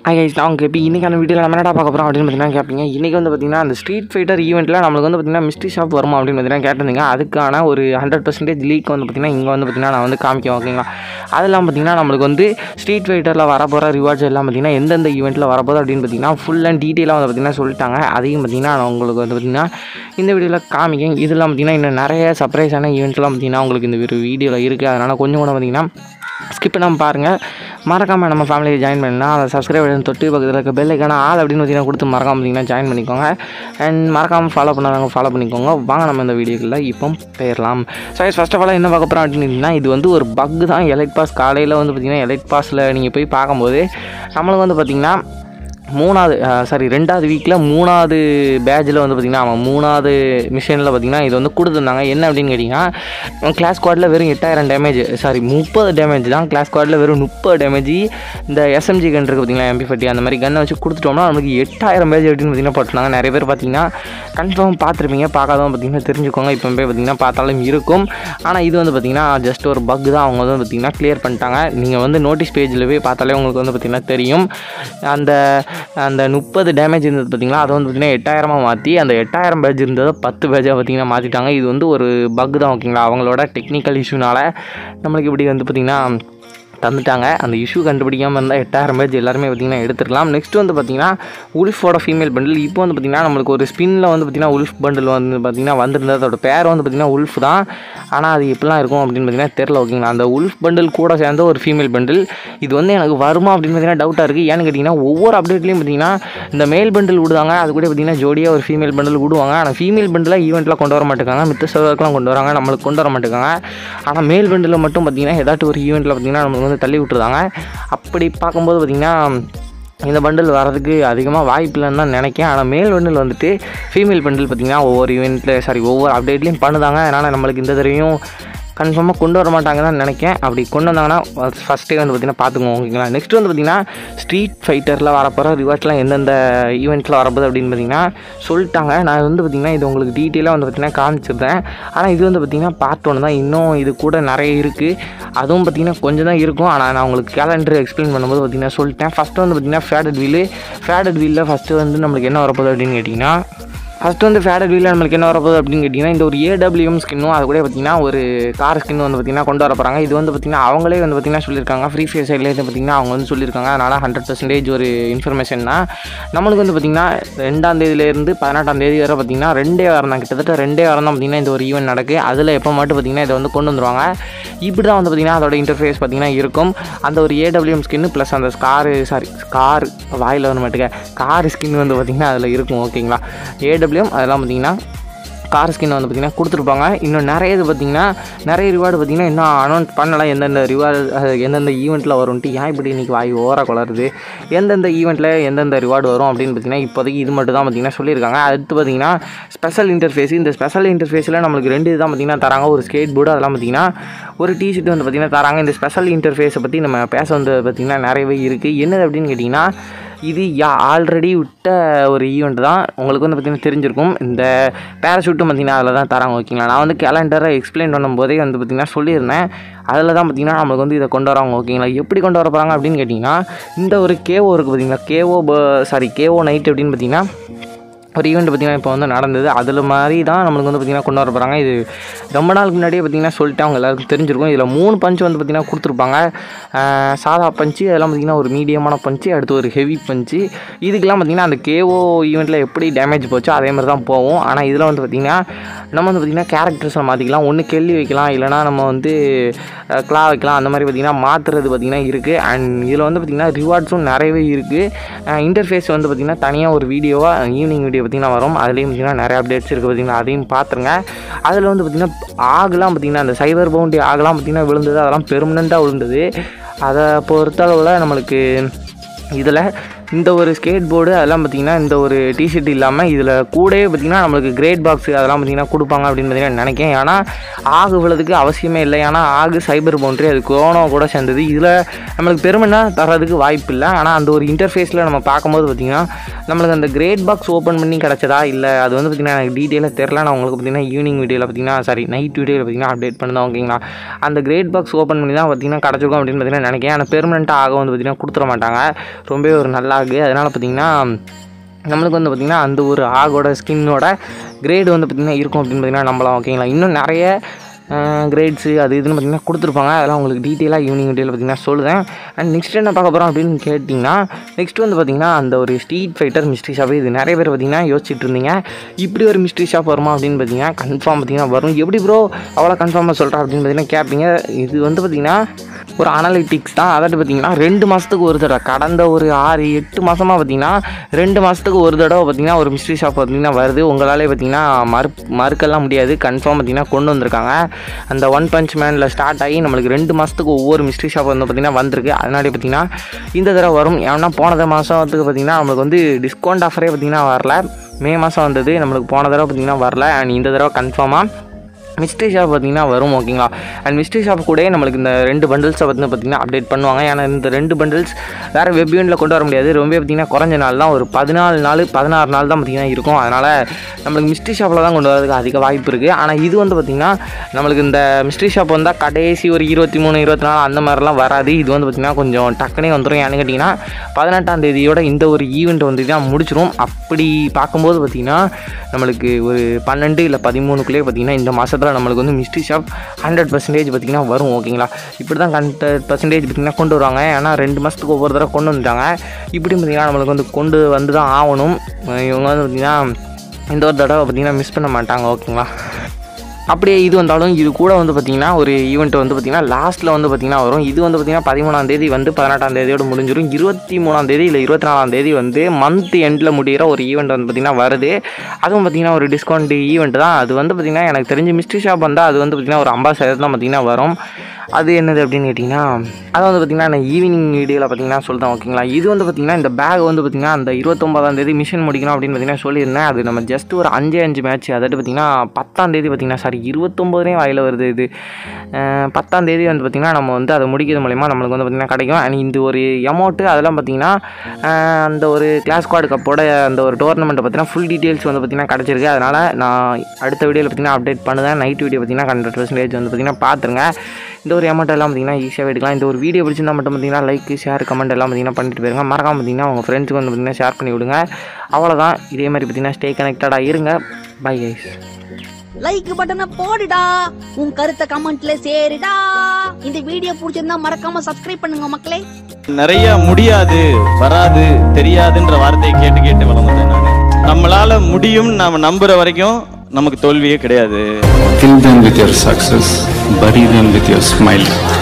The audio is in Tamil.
ஐஸ் நான் கேட்பி இன்றைக்கான வீடியோவில் நம்ம என்னடா பார்க்க போகிறோம் அப்படின்னு பார்த்தீங்கன்னா கேட்பீங்க இன்றைக்கி வந்து பார்த்தீங்கன்னா அந்த ஸ்ட்ரீட் ஃபைட்டர் ஈவெண்ட்டில் நம்மளுக்கு வந்து பார்த்தீங்கன்னா மிஸ்ட்ரி ஷாப் வருமா அப்படின்னு பார்த்தீங்கன்னா கேட்டிருந்தீங்க அதுக்கான ஒரு ஹண்ட்ரட் பர்சன்டேஜ் லீக் வந்து பார்த்தீங்கன்னா இங்கே வந்து பார்த்தீங்கன்னா நான் வந்து காமிக்கேன் ஓகேங்களா அதெல்லாம் பார்த்தீங்கன்னா நம்மளுக்கு வந்து ஸ்ட்ரீட் ஃபைட்டரில் வரப்போகிற ரிவார்ட்ஸ் எல்லாம் பார்த்தீங்கன்னா எந்தெந்த ஈவெண்ட்டில் வரப்போகுது அப்படின்னு பார்த்தீங்கன்னா ஃபுல் அண்ட் டீட்டெயிலாக வந்து பார்த்தீங்கன்னா சொல்லிட்டாங்க அதையும் பார்த்தீங்கன்னா நான் உங்களுக்கு வந்து பார்த்தீங்கன்னா இந்த வீடியோவில் காமிக்கேன் இதெல்லாம் பார்த்தீங்கன்னா இன்னும் நிறைய சர்ப்ரைஸான ஈவெண்ட்ஸ்லாம் பார்த்தீங்கன்னா உங்களுக்கு இந்த ஒரு வீடியோவில் இருக்குது அதனால் கொஞ்சம் கூட பார்த்தீங்கன்னா ஸ்கிப் பண்ணாமல் பாருங்கள் மறக்காமல் நம்ம ஃபேமிலியை ஜாயின் பண்ணால் அதை சப்ஸ்கிரைப் பண்ணி தொட்டு பக்கத்தில் இருக்க பெல் ஐக்கான ஆள் அப்படின்னு பார்த்தீங்கன்னா கொடுத்து மறக்காம பார்த்தீங்கன்னா ஜாயின் பண்ணிக்கோங்க அண்ட் மறக்காமல் ஃபாலோ பண்ணாதவங்க ஃபாலோ பண்ணிக்கோங்க வாங்க நம்ம இந்த வீடியோக்குள்ள இப்போ போயிடலாம் ஸோ ஃபர்ஸ்ட் ஆஃப் ஆல் என்ன பார்க்க போகிறோம் அப்படின்னா இது வந்து ஒரு பக் தான் எலைட் பாஸ் காலையில் வந்து பார்த்தீங்கன்னா எலைட் பாஸில் நீங்கள் போய் பார்க்கும்போது நம்மளுக்கு வந்து பார்த்தீங்கன்னா மூணாவது சாரி ரெண்டாவது வீக்கில் மூணாவது பேட்சில் வந்து பார்த்திங்கன்னா அவன் மூணாவது மிஷனில் பார்த்திங்கன்னா இது வந்து கொடுத்துருந்தாங்க என்ன அப்படின்னு கேட்டிங்கன்னா கிளாஸ் ஸ்குவாடில் வெறும் எட்டாயிரம் டேமேஜ் சாரி முப்பது டேமேஜ் தான் கிளாஸ் ஸ்குவாடில் வெறும் முப்பது டேமேஜ் இந்த எஸ்எம்ஜி கன் இருக்குது பார்த்திங்களா எம்பி ஃபட்டி அந்த மாதிரி கன்னை வச்சு கொடுத்துட்டோம்னா நமக்கு எட்டாயிரம் பேஜ் அப்படின்னு பார்த்திங்கன்னா போட்டுருந்தாங்க நிறைய பேர் பார்த்திங்கன்னா கன்ஃபார்ம் பார்த்துருப்பீங்க பார்க்காதவங்க பார்த்திங்கன்னா தெரிஞ்சுக்கோங்க இப்போ போய் பார்த்திங்கன்னா பார்த்தாலும் இருக்கும் ஆனால் இது வந்து பார்த்திங்கன்னா ஜஸ்ட் ஒரு பக் தான் அவங்க வந்து பார்த்திங்கன்னா கிளியர் பண்ணிட்டாங்க நீங்கள் வந்து நோட்டீஸ் பேஜில் போய் பார்த்தாலே உங்களுக்கு வந்து பார்த்திங்கன்னா தெரியும் அந்த அந்த முப்பது டேமேஜ் இருந்தது பார்த்தீங்களா அதை வந்து பார்த்திங்கன்னா எட்டாயிரமாக மாற்றி அந்த எட்டாயிரம் பேஜ் இருந்ததை பத்து பேஜாக பார்த்திங்கன்னா மாற்றிட்டாங்க இது வந்து ஒரு பக் தான் ஓகேங்களா அவங்களோட டெக்னிக்கல் இஷ்யூனால நம்மளுக்கு இப்படி வந்து பார்த்திங்கன்னா தந்துட்டாங்க அந்த இஷ்யூ கண்டுபிடிக்காமல் இருந்தால் எட்டாயிரம் பேஜ் எல்லாருமே பார்த்திங்கன்னா எடுத்துக்கலாம் நெக்ஸ்ட் வந்து பார்த்திங்கன்னா உல்ஃபோட ஃபீமேல் பண்டில் இப்போ வந்து பார்த்திங்கன்னா நம்மளுக்கு ஒரு ஸ்பின்னில் வந்து பார்த்திங்கன்னா உல்ஃப் பண்டில் வந்து பார்த்திங்கன்னா வந்திருந்தது அதோட பேர் வந்து பார்த்திங்கன்னா உல்ஃப் தான் ஆனால் அது எப்படிலாம் இருக்கும் அப்படின்னு பார்த்திங்கன்னா தெரில ஓகேங்களா அந்த உல்ஃப் பண்டில் கூட சேர்ந்த ஒரு ஃபீமேல் பண்டில் இது வந்து எனக்கு வருமா அப்படின்னு பார்த்தீங்கன்னா டவுட்டாக இருக்குது ஏன்னு கேட்டிங்கன்னா ஒவ்வொரு அப்டேட்லேயும் பார்த்திங்கன்னா இந்த மேல் பண்டில் விடுவாங்க அது கூட பார்த்திங்கன்னா ஜோடியாக ஒரு ஃபீமேல் பண்டில் விடுவாங்க ஆனால் ஃபீமேல் பண்டில் ஈவெண்ட்லாம் கொண்டு வர மாட்டேங்காங்க மித்த சர்வருக்குலாம் கொண்டு வராங்க நம்மளுக்கு கொண்டு வர மாட்டேங்காங்க ஆனால் மேல் பண்டில் மட்டும் பார்த்திங்கன்னா ஏதாட்டும் ஒரு ஈவெண்ட்டில் பார்த்திங்கன்னா நம்மளுக்கு வந்து தள்ளி விட்டுருந்தாங்க அப்படி பார்க்கும்போது பார்த்திங்கன்னா இந்த பண்டில் வரதுக்கு அதிகமாக வாய்ப்பு இல்லைன்னு தான் நினைக்கிறேன் ஆனால் மேல் பண்டில் வந்துட்டு ஃபீமேல் பண்டில் பார்த்திங்கன்னா ஒவ்வொரு ஈவெண்ட்டில் சாரி ஒவ்வொரு அப்டேட்லேயும் பண்ணுதாங்க அதனால் நம்மளுக்கு இந்த தடவையும் கன்ஃபார்மாக கொண்டு வர மாட்டாங்க தான் நினைக்கிறேன் அப்படி கொண்டு வந்தாங்கன்னா ஃபஸ்ட்டே வந்து பார்த்திங்கன்னா பார்த்துக்குவோம் ஓகேங்களா நெக்ஸ்ட் வந்து பார்த்திங்கன்னா ஸ்ட்ரீட் ஃபைட்டரில் வரப்போகிற ரிவார்ட்ஸ்லாம் எந்தெந்த ஈவெண்ட்டில் வரப்போகுது அப்படின்னு பார்த்திங்கன்னா சொல்லிட்டாங்க நான் வந்து பார்த்திங்கன்னா இது உங்களுக்கு டீட்டெயிலாக வந்து பார்த்திங்கன்னா காமிச்சிருந்தேன் ஆனால் இது வந்து பார்த்திங்கன்னா பார்ட் ஒன்று தான் இன்னும் இது கூட நிறைய இருக்குது அதுவும் பார்த்திங்கன்னா கொஞ்சம் தான் இருக்கும் ஆனால் நான் உங்களுக்கு கேலண்டர் எக்ஸ்பிளைன் பண்ணும்போது பார்த்திங்கன்னா சொல்லிட்டேன் ஃபஸ்ட்டு வந்து பார்த்திங்கன்னா ஃபேடட் வீலு ஃபேடட் வீலில் ஃபஸ்ட்டு வந்து நம்மளுக்கு என்ன வரப்போகுது அப்படின்னு கேட்டிங்கன்னா ஃபஸ்ட்டு வந்து ஃபேடட் வீலில் நம்மளுக்கு என்ன வரப்போகுது அப்படின்னு கேட்டிங்கன்னா இந்த ஒரு ஏடபிள்யூஎம் ஸ்கின்னும் அது கூட பார்த்திங்கன்னா ஒரு கார் ஸ்கின் வந்து பார்த்திங்கன்னா கொண்டு வர போகிறாங்க இது வந்து பார்த்திங்கன்னா அவங்களே வந்து பார்த்திங்கன்னா சொல்லியிருக்காங்க ஃப்ரீ ஃபயர் சைட்லேருந்து பார்த்திங்கன்னா அவங்க வந்து சொல்லியிருக்காங்க அதனால் ஹண்ட்ரட் பர்சன்டேஜ் ஒரு இன்ஃபர்மேஷன் தான் நம்மளுக்கு வந்து பார்த்திங்கன்னா ரெண்டாம் தேதியிலேருந்து பதினெட்டாம் தேதி வரை பார்த்திங்கன்னா ரெண்டே வாரம் தான் கிட்டத்தட்ட ரெண்டே வாரம் தான் பார்த்திங்கன்னா இந்த ஒரு ஈவெண்ட் நடக்கு அதில் எப்போ மட்டும் பார்த்திங்கன்னா இதை வந்து கொண்டு வந்துருவாங்க இப்படி தான் வந்து பார்த்திங்கன்னா அதோட இன்டர்ஃபேஸ் பார்த்திங்கன்னா இருக்கும் அந்த ஒரு ஏடபிள்யூஎம் ஸ்கின்னு ப்ளஸ் அந்த ஸ்காரு சாரி ஸ்கார் வாயில் வந்து மாட்டுக்க கார் ஸ்கின் வந்து பார்த்திங்கன்னா அதில் இருக்கும் ஓகேங்களா ஏடபிள்யூஎம் அதெல்லாம் பார்த்திங்கன்னா கார் ஸ்கின் வந்து பார்த்திங்கன்னா கொடுத்துருப்பாங்க இன்னும் நிறைய இது பார்த்திங்கன்னா நிறைய ரிவார்டு பார்த்திங்கன்னா இன்னும் அனௌன்ஸ் பண்ணலாம் எந்தெந்த ரிவார்டு எந்தெந்த ஈவெண்ட்டில் வரும்ன்ட்டு ஏன் இப்படி இன்றைக்கி வாய் ஓர குளருது எந்தெந்த ஈவெண்ட்டில் எந்தெந்த ரிவார்டு வரும் அப்படின்னு பார்த்திங்கன்னா இப்போதைக்கு இது மட்டும் தான் பார்த்திங்கன்னா சொல்லியிருக்காங்க அடுத்து பார்த்திங்கன்னா ஸ்பெஷல் இன்டர்ஃபேஸ் இந்த ஸ்பெஷல் இன்டர்ஃபேஸில் நம்மளுக்கு ரெண்டு இது தான் பார்த்திங்கன்னா தராங்க ஒரு ஸ்கேட் போர்டு அதெல்லாம் பார்த்திங்கன்னா ஒரு டிஷர்ட் வந்து பார்த்திங்கன்னா தராங்க இந்த ஸ்பெஷல் இன்டர்ஃபேஸை பற்றி நம்ம பேச வந்து பார்த்திங்கன்னா நிறையவே இருக்குது என்னது அப்படின்னு கேட்டிங்கன்னா இது யா ஆல்ரெடி விட்ட ஒரு ஈவெண்ட் தான் உங்களுக்கு வந்து பார்த்திங்கன்னா தெரிஞ்சிருக்கும் இந்த பேராஷூட்டும் பார்த்திங்கன்னா அதில் தான் தராங்க ஓகேங்களா நான் வந்து கேலண்டரை எக்ஸ்பிளைன் பண்ணும்போதே வந்து பார்த்திங்கன்னா சொல்லியிருந்தேன் அதில் தான் பார்த்திங்கன்னா நம்மளுக்கு வந்து இதை கொண்டு வராங்க ஓகேங்களா எப்படி கொண்டு வர போகிறாங்க அப்படின்னு கேட்டிங்கன்னா இந்த ஒரு கேஓ இருக்குது பார்த்திங்களா கேஓ சாரி கேஓ நைட் அப்படின்னு பார்த்திங்கன்னா ஒரு ஈவெண்ட் பார்த்திங்கன்னா இப்போ வந்து நடந்தது அதில் மாதிரி தான் நம்மளுக்கு வந்து பார்த்திங்கன்னா கொண்டு வர போகிறாங்க இது ரொம்ப நாளுக்கு முன்னாடியே பார்த்திங்கன்னா சொல்லிட்டு அவங்க எல்லாருக்கும் தெரிஞ்சிருக்கும் இதில் மூணு பஞ்ச் வந்து பார்த்திங்கன்னா கொடுத்துருப்பாங்க சாதா பஞ்சு அதெல்லாம் பார்த்திங்கன்னா ஒரு மீடியமான பஞ்சு அடுத்து ஒரு ஹெவி பஞ்சு இதுக்கெல்லாம் பார்த்திங்கன்னா அந்த கேஓ ஈவெண்ட்டில் எப்படி டேமேஜ் போச்சோ அதே மாதிரி தான் போகும் ஆனால் இதில் வந்து பார்த்திங்கன்னா நம்ம வந்து பார்த்திங்கன்னா கேரக்டர்ஸை மாற்றிக்கலாம் ஒன்று கேள்வி வைக்கலாம் இல்லைனா நம்ம வந்து கிளா வைக்கலாம் அந்த மாதிரி பார்த்திங்கன்னா மாற்றுறது பார்த்திங்கன்னா இருக்குது அண்ட் இதில் வந்து பார்த்திங்கன்னா ரிவார்ட்ஸும் நிறையவே இருக்குது இன்டர்ஃபேஸ் வந்து பார்த்திங்கன்னா தனியாக ஒரு வீடியோவாக ஈவினிங் வீடியோ பார்த்திங்கன்னா வரும் அதுலேயும் பார்த்திங்கன்னா நிறைய அப்டேட்ஸ் இருக்குது பார்த்திங்கன்னா அதையும் பார்த்துருங்க அதில் வந்து பார்த்திங்கன்னா ஆகலாம் பார்த்திங்கன்னா அந்த சைபர் பவுண்டி ஆகலாம் பார்த்திங்கன்னா விழுந்தது அதெல்லாம் பெர்மனண்ட்டாக விழுந்தது அதை பொறுத்தளவில் நம்மளுக்கு இதில் இந்த ஒரு ஸ்கேட் போர்டு அதெல்லாம் பார்த்திங்கன்னா இந்த ஒரு டிஷர்ட் இல்லாமல் இதில் கூடவே பார்த்திங்கன்னா நம்மளுக்கு கிரேட் பாக்ஸ் அதெல்லாம் பார்த்திங்கன்னா கொடுப்பாங்க அப்படின்னு பார்த்தீங்கன்னா நினைக்கிறேன் ஏன்னா ஆகு விழுதுக்கு அவசியமே இல்லை ஏன்னா ஆகு சைபர் பவுண்ட்ரி அது கோனோ கூட சேர்ந்தது இதில் நம்மளுக்கு பெருமைனா தரதுக்கு வாய்ப்பு இல்லை ஆனால் அந்த ஒரு இன்டர்ஃபேஸில் நம்ம பார்க்கும்போது பார்த்திங்கன்னா நம்மளுக்கு அந்த கிரேட் பாக்ஸ் ஓப்பன் பண்ணி கிடச்சதா இல்லை அது வந்து பார்த்திங்கன்னா எனக்கு டீட்டெயிலாக தெரில நான் உங்களுக்கு பார்த்திங்கன்னா ஈவினிங் வீடியோவில் பார்த்திங்கன்னா சாரி நைட் வீடியோவில் பார்த்திங்கன்னா அப்டேட் பண்ணுதான் ஓகேங்களா அந்த கிரேட் பாக்ஸ் ஓப்பன் பண்ணி தான் பார்த்திங்கன்னா கிடச்சிருக்கும் அப்படின்னு பார்த்தீங்கன்னா நினைக்கிறேன் ஆனால் பெர்மனெண்ட்டாக ஆக வந்து பார்த்திங்கன்னா கொடுத்துட மாட்டாங்க ரொம்பவே ஒரு நல்ல ஆகு அதனால் பார்த்திங்கன்னா நம்மளுக்கு வந்து பார்த்திங்கன்னா அந்த ஒரு ஆகோட ஸ்கின்னோட கிரேடு வந்து பார்த்திங்கன்னா இருக்கும் அப்படின்னு பார்த்திங்கன்னா நம்பலாம் ஓகேங்களா இன்னும் நிறைய கிரேட்ஸு அது இதுன்னு பார்த்திங்கன்னா கொடுத்துருப்பாங்க அதெல்லாம் உங்களுக்கு டீட்டெயிலாக ஈவினிங் டீட்டெயில் பார்த்திங்கன்னா சொல்லுவேன் அண்ட் நெக்ஸ்ட் என்ன பார்க்க போகிறோம் அப்படின்னு கேட்டிங்கன்னா நெக்ஸ்ட் வந்து பார்த்திங்கன்னா அந்த ஒரு ஸ்ட்ரீட் ஃபைட்டர் மிஸ்ட்ரி ஷாப் இது நிறைய பேர் பார்த்திங்கன்னா யோசிச்சுட்டு இருந்தீங்க இப்படி ஒரு மிஸ்ட்ரி ஷாப் வருமா அப்படின்னு பார்த்தீங்கன்னா கன்ஃபார்ம் பார்த்திங்கன்னா வரும் எப்படி ப்ரோ அவ்வளோ கன்ஃபார்மாக சொல்கிறேன் அப்படின்னு பார்த்தீங்கன்னா கேட்பீங்க இது வந்து பார்த்திங்கன்னா ஒரு அனலிட்டிக்ஸ் தான் அதாவது பார்த்திங்கன்னா ரெண்டு மாதத்துக்கு ஒரு தடவை கடந்த ஒரு ஆறு எட்டு மாதமாக பார்த்திங்கன்னா ரெண்டு மாதத்துக்கு ஒரு தடவை பார்த்திங்கன்னா ஒரு மிஸ்ட்ரி ஷாப் பார்த்திங்கன்னா வருது உங்களாலே பார்த்திங்கன்னா மறு மறுக்கலாம் முடியாது கன்ஃபார்ம் பார்த்திங்கன்னா கொண்டு வந்திருக்காங்க அந்த ஒன் பஞ்ச் மேனில் ஸ்டார்ட் ஆகி நம்மளுக்கு ரெண்டு மாதத்துக்கு ஒவ்வொரு மிஸ்ட்ரி ஷாப் வந்து பார்த்திங்கன்னா வந்திருக்கு அதனால பார்த்திங்கன்னா இந்த தடவை வரும் ஏன்னா போன மாதத்துக்கு பார்த்திங்கன்னா நம்மளுக்கு வந்து டிஸ்கவுண்ட் ஆஃபரே பார்த்திங்கன்னா வரல மே மாதம் வந்தது நம்மளுக்கு போன தடவை பார்த்திங்கன்னா வரல அண்ட் இந்த தடவை கன்ஃபார்மாக மிஸ்ட்ரி ஷாப் பார்த்தீங்கன்னா வரும் ஓகேங்களா அண்ட் மிஸ்ட்ரி ஷாப் கூட நம்மளுக்கு இந்த ரெண்டு பண்டில்ஸை வந்து பார்த்திங்கன்னா அப்டேட் பண்ணுவாங்க ஏன்னா இந்த ரெண்டு பண்டில்ஸ் வேறு வெப்யூனில் கொண்டு வர முடியாது ரொம்ப பார்த்திங்கன்னா குறைஞ்ச நாள் தான் ஒரு பதினாலு நாள் பதினாறு நாள் தான் பார்த்திங்கன்னா இருக்கும் அதனால் நம்மளுக்கு மிஸ்ட்ரி ஷாப்பில் தான் கொண்டு வரதுக்கு அதிக வாய்ப்பு இருக்குது ஆனால் இது வந்து பார்த்திங்கன்னா நம்மளுக்கு இந்த மிஸ்ட்ரி ஷாப் வந்தால் கடைசி ஒரு இருபத்தி மூணு இருபத்தி நாலு அந்த மாதிரிலாம் வராது இது வந்து பார்த்திங்கன்னா கொஞ்சம் டக்குனே வந்துடும் ஏன்னு கேட்டிங்கன்னா பதினெட்டாம் தேதியோட இந்த ஒரு ஈவெண்ட் வந்து தான் முடிச்சிடும் அப்படி பார்க்கும்போது பார்த்திங்கன்னா நம்மளுக்கு ஒரு பன்னெண்டு இல்லை பதிமூணுக்குள்ளேயே பார்த்திங்கன்னா இந்த மாதத்தில் நம்மளுக்கு வந்து மிஸ்ட்ரி ஷாப் ஹண்ட்ரட் பர்சன்டேஜ் பார்த்திங்கன்னா வரும் ஓகேங்களா இப்படி தான் ஹண்ட்ரட் பர்சன்டேஜ் பார்த்திங்கன்னா கொண்டு வருவாங்க ஏன்னா ரெண்டு மாதத்துக்கு ஒவ்வொரு தடவை கொண்டு வந்துட்டாங்க இப்படி பார்த்திங்கன்னா நம்மளுக்கு வந்து கொண்டு வந்து தான் ஆகணும் இவங்க வந்து பார்த்திங்கன்னா இந்த ஒரு தடவை பார்த்திங்கன்னா மிஸ் பண்ண மாட்டாங்க ஓகேங்களா அப்படியே இது வந்தாலும் இது கூட வந்து பார்த்திங்கன்னா ஒரு ஈவெண்ட் வந்து பார்த்திங்கன்னா லாஸ்ட்டில் வந்து பார்த்திங்கன்னா வரும் இது வந்து பார்த்திங்கன்னா பதிமூணாம் தேதி வந்து பதினெட்டாம் தேதியோட முடிஞ்சிடும் இருபத்தி மூணாம் தேதி இல்லை இருபத்தி நாலாம் தேதி வந்து மந்த் எண்டில் முடிகிற ஒரு ஈவெண்ட் வந்து பார்த்திங்கன்னா வருது அதுவும் பார்த்திங்கன்னா ஒரு டிஸ்கவுண்ட் ஈவெண்ட் தான் அது வந்து பார்த்திங்கன்னா எனக்கு தெரிஞ்சு மிஸ்ட்ரி ஷாப் வந்தால் அது வந்து பார்த்திங்கன்னா ஒரு ஐம்பது சதவீதம் தான் பார்த்திங்கன்னா வரும் அது என்னது அப்படின்னு கேட்டிங்கன்னா அது வந்து பார்த்திங்கன்னா நான் ஈவினிங் வீடியோவில் பார்த்திங்கன்னா சொல்லிட்டேன் ஓகேங்களா இது வந்து பார்த்திங்கன்னா இந்த பேக் வந்து பார்த்திங்கன்னா அந்த இருபத்தொம்பதாம் தேதி மிஷன் முடிக்கணும் அப்படின்னு பார்த்திங்கன்னா சொல்லியிருந்தேன் அது நம்ம ஜஸ்ட் ஒரு அஞ்சு அஞ்சு மேட்ச் அதாவது பார்த்திங்கன்னா பத்தாம் தேதி பார்த்திங்கன்னா சாரி இருபத்தொம்போதுலேயும் வாயில் வருது இது அஹ் பத்தாம் தேதி வந்து பார்த்திங்கன்னா நம்ம வந்து அதை முடிக்கிறது மூலிமா நம்மளுக்கு வந்து பார்த்திங்கன்னா கிடைக்கும் அண்ட் இந்த ஒரு அமௌண்ட்டு அதெல்லாம் பார்த்திங்கன்னா அஹ் அந்த ஒரு கிளாஸ் குவாட் கப்போட அந்த ஒரு டோர்னமெண்ட்டை பார்த்திங்கன்னா ஃபுல் டீட்டெயில்ஸ் வந்து பார்த்திங்கன்னா கிடச்சிருக்கு அதனால் நான் அடுத்த வீடியோவில் பார்த்திங்கன்னா அப்டேட் பண்ணுவேன் நைட் வீடியோ பார்த்திங்கன்னா ஹண்ட்ரட் பர்சன்டேஜ் வந்து பார்த்திங்கன்னா பார்த்துருங்க இந்த ஒரு அமௌண்ட் எல்லாம் பார்த்திங்கன்னா ஈஸியாக எடுக்கலாம் இந்த ஒரு வீடியோ பிடிச்சிருந்தா மட்டும் பார்த்திங்கன்னா லைக் ஷேர் கமெண்ட் எல்லாம் பார்த்திங்கன்னா பண்ணிட்டு போயிருங்க மறக்காம பார்த்திங்கன்னா உங்கள் ஃப்ரெண்ட்ஸுக்கு வந்து பார்த்திங்கன்னா ஷேர் பண்ணி விடுங்க அவ்வளோதான் இதே மாதிரி பார்த்திங்கன்னா ஸ்டே கனெக்டடாக இருங்க பை கைஸ் லைக் பட்டனை போடுடா உன் கருத்தை கமெண்ட்ல சேருடா இந்த வீடியோ பிடிச்சிருந்தா மறக்காம சப்ஸ்கிரைப் பண்ணுங்க மக்களே நிறைய முடியாது வராது தெரியாதுன்ற வார்த்தையை கேட்டு கேட்டு வளர்ந்தேன் நான் நம்மளால முடியும் நாம நம்புற வரைக்கும் நமக்கு தோல்வியே கிடையாது Kill them with your success, bury them with your smile.